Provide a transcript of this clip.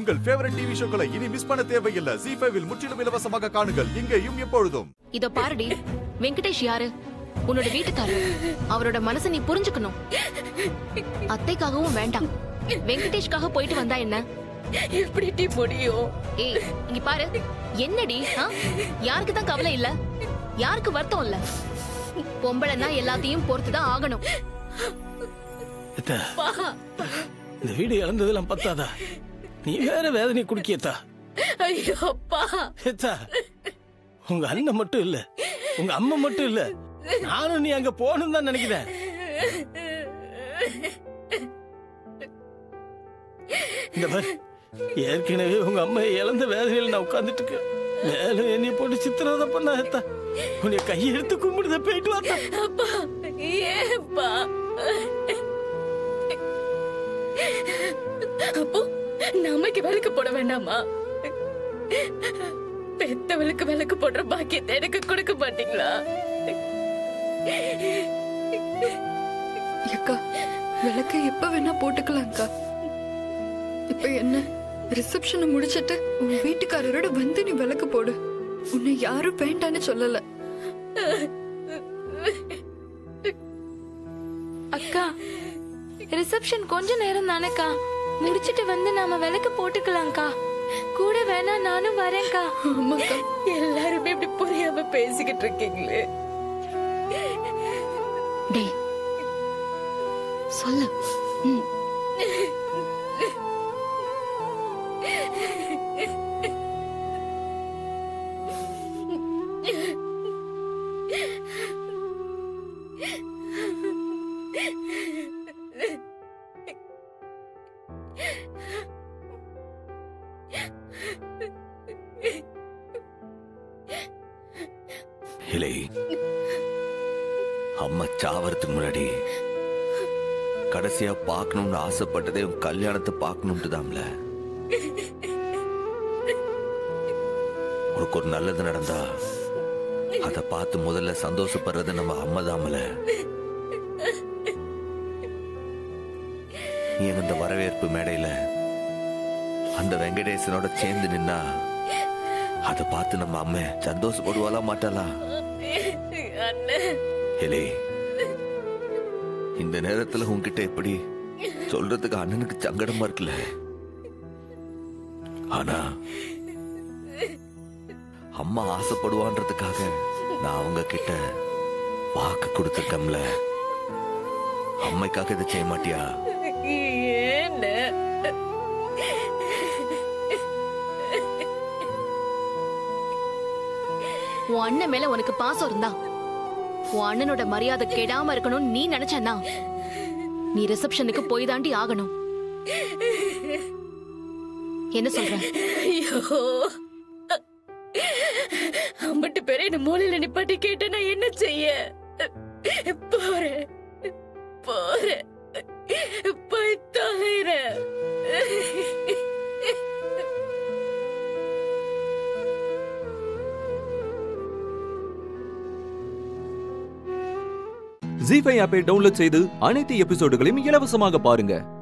உங்கள் favourite TV ஷோக்களை இனி miss பண்ண தேவையில்லை ஜி ஃபைவில் முற்றிலும் இலவசமாக காணுங்கள் இங்கேயும் எப்பொழுதும் இதோ பாருடி வெங்கடேஷ் யாரு உன்னோட வீட்டுக்காரர் அவரோட மனசை நீ புரிஞ்சுக்கணும் அத்தைக்காகவும் வேண்டாம் வெங்கடேஷ்காக போயிட்டு வந்தா என்ன எப்படி முடியும் ஏய் இங்க பாரு என்னடி ஆ? யாருக்கு தான் கவலை இல்ல யாருக்கு வருத்தம் இல்ல பொம்பளைன்னா எல்லாத்தையும் பொறுத்துதான் ஆகணும் எத்தா, இந்த வீடு இழந்ததெல்லாம் பத்தாதா நீ வேற வேதனை குடிக்கியத்தா ஐயோ அப்பா ஏத்தா உங்க அண்ணன் மட்டும் இல்ல உங்க அம்மா மட்டும் இல்ல நானும் நீ அங்க போகணும் தான் நினைக்கிறேன் இந்த பாரு ஏற்கனவே உங்க அம்மா இழந்த வேதனையில நான் உட்கார்ந்துட்டு இருக்கேன் மேலும் என்னைய போட்டு சித்திரவதை பண்ணா ஏத்தா உன்னை கையெடுத்து கும்பிடுத போயிட்டு வாத்தா அப்பா ஏப்பா அப்போ நமக்கு விளக்கு போட வேண்டாமா பெத்தவளுக்கு விளக்கு போடுற பாக்கியத்தை எனக்கு கொடுக்க மாட்டீங்களா அக்கா விளக்க எப்ப வேணா போட்டுக்கலாம் அக்கா இப்ப என்ன ரிசப்ஷனை முடிச்சிட்டு உன் வீட்டுக்காரரோட வந்து நீ விளக்கு போடு உன்னை யாரும் வேண்டான்னு சொல்லல அக்கா ரிசப்ஷன் கொஞ்ச நேரம் தானேக்கா முடிச்சிட்டு வந்து நாம விளக்கு போட்டுக்கலாம்க்கா கூட வேணா நானும் வரேன்க்கா ஆமாக்கா எல்லாருமே இப்படி புரியாம பேசிக்கிட்டு இருக்கீங்களே டேய் சொல்லு ம். இலை அம்மா சாவறதுக்கு முன்னாடி கடைசியா பார்க்கணும்னு ஆசைப்பட்டதே உன் கல்யாணத்தை பார்க்கணும்ட்டு தான்ல உனக்கு ஒரு நல்லது நடந்தா அதை பார்த்து முதல்ல சந்தோஷப்படுறது நம்ம அம்மா தாமல நீ இந்த வரவேற்பு மேடையில அந்த வெங்கடேசனோட சேர்ந்து நின்னா அதை பார்த்து நம்ம அம்மா சந்தோஷப்படுவாளா மாட்டாளா அண்ணன் எலே இந்த நேரத்துல உன்கிட்ட எப்படி சொல்றதுக்கு அண்ணனுக்கு சங்கடமா இருக்குல்ல ஆனா அம்மா ஆசைப்படுவான்றதுக்காக நான் அவங்க கிட்ட வாக்கு கொடுத்துருக்கம்ல அம்மைக்காக இதை செய்ய மாட்டியா ஏன்னு உன் அண்ணன் மேல உனக்கு பாசம் இருந்தா உன் அண்ணனோட மரியாதை கெடாம இருக்கணும்னு நீ நினைச்சனா நீ ரிசப்ஷனுக்கு போய் தாண்டி ஆகணும் என்ன சொல்ற ஐயோ அம்பட்டு பேரை என்ன மூலையில நிப்பாட்டி கேட்ட நான் என்ன செய்ய போறேன் போறேன் போய் தொலைறேன் ஜி ஃபைவ் ஆப்பை டவுன்லோட் செய்து அனைத்து எபிசோடுகளையும் இலவசமாக பாருங்க